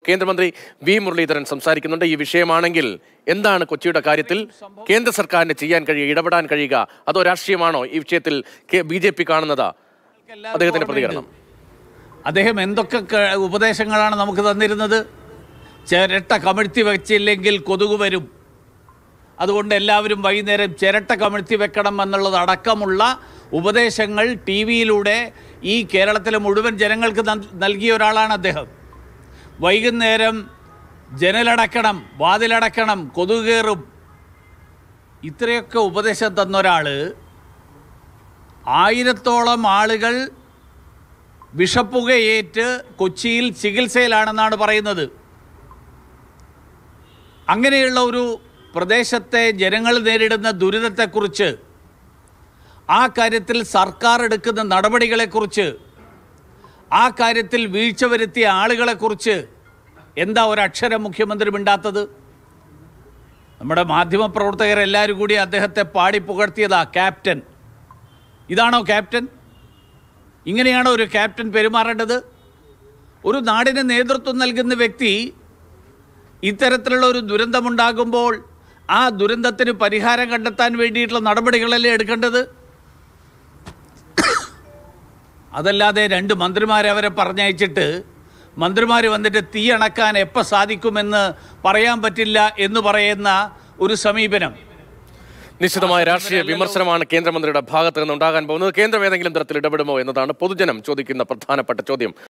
കേന്ദ്രമന്ത്രി വി മുരളീധരൻ സംസാരിക്കുന്നുണ്ട് ഈ വിഷയമാണെങ്കിൽ എന്താണ് കൊച്ചിയുടെ കാര്യത്തിൽ കേന്ദ്ര സർക്കാരിന് ചെയ്യാൻ കഴിയുക ഇടപെടാൻ കഴിയുക അതോ രാഷ്ട്രീയമാണോ ഈ വിഷയത്തിൽ ബി ജെ പി കാണുന്നത് അദ്ദേഹത്തിന്റെ പ്രതികരണം അദ്ദേഹം എന്തൊക്കെ ക- ഉപദേശങ്ങളാണ് നമുക്ക് തന്നിരുന്നത് ചിരട്ട കമിഴ്ത്തി വെച്ചില്ലെങ്കിൽ കൊതുക് വരും അതുകൊണ്ട് എല്ലാവരും വൈകുന്നേരം ചിരട്ട കമിഴ്ത്തി വെക്കണം എന്നുള്ളത് അടക്കമുള്ള ഉപദേശങ്ങൾ ടി വിയിലൂടെ ഈ കേരളത്തിലെ മുഴുവൻ ജനങ്ങൾക്ക് നൽ- നൽകിയ ഒരാളാണ് അദ്ദേഹം വൈകുന്നേരം ജനലടക്കണം വാതിലടക്കണം കൊതുക് കയറും ഇത്രയൊക്കെ ഉപദേശം തന്ന ഒരാൾ ആയിരത്തോളം ആളുകൾ വിഷപ്പുകയേറ്റ് കൊച്ചിയിൽ ചികിത്സയിലാണെന്നാണ് പറയുന്നത് അങ്ങനെയുള്ള ഒരു പ്രദേശത്തെ ജനങ്ങൾ നേരിടുന്ന ദുരിതത്തെക്കുറിച്ച് ആ കാര്യത്തിൽ സർക്കാർ എടുക്കുന്ന നടപടികളെക്കുറിച്ച് ആ കാര്യത്തിൽ വീഴ്ച വരുത്തിയ ആളുകളെക്കുറിച്ച് എന്താ ഒരക്ഷരം മുഖ്യമന്ത്രി മിണ്ടാത്തത് നമ്മുടെ മാധ്യമപ്രവർത്തകർ എല്ലാവരും കൂടി അദ്ദേഹത്തെ പാടി പുകഴ്ത്തിയതാ ക്യാപ്റ്റൻ ഇതാണോ ക്യാപ്റ്റൻ ഇങ്ങനെയാണോ ഒരു ക്യാപ്റ്റൻ പെരുമാറേണ്ടത് ഒരു നാടിന് നേതൃത്വം നൽകുന്ന വ്യക്തി ഇത്തരത്തിലുള്ള ഒരു ദുരന്തമുണ്ടാകുമ്പോൾ ആ ദുരന്തത്തിന് പരിഹാരം കണ്ടെത്താൻ വേണ്ടിയിട്ടുള്ള നടപടികളല്ലേ എടുക്കേണ്ടത് അതല്ലാതെ രണ്ട് മന്ത്രിമാരെ അവരെ പറഞ്ഞയച്ചിട്ട് മന്ത്രിമാർ വന്നിട്ട് തീ അണക്കാൻ എപ്പോൾ സാധിക്കുമെന്ന് പറയാൻ പറ്റില്ല എന്ന് പറയുന്ന ഒരു സമീപനം നിശ്ചിതമായ രാഷ്ട്രീയ വിമർശനമാണ് കേന്ദ്രമന്ത്രിയുടെ ഭാഗത്ത് നിന്ന് ഉണ്ടാകാൻ പോകുന്നത് കേന്ദ്രം ഏതെങ്കിലും തരത്തിൽ ഇടപെടുമോ എന്നതാണ് പൊതുജനം ചോദിക്കുന്ന പ്രധാനപ്പെട്ട ചോദ്യം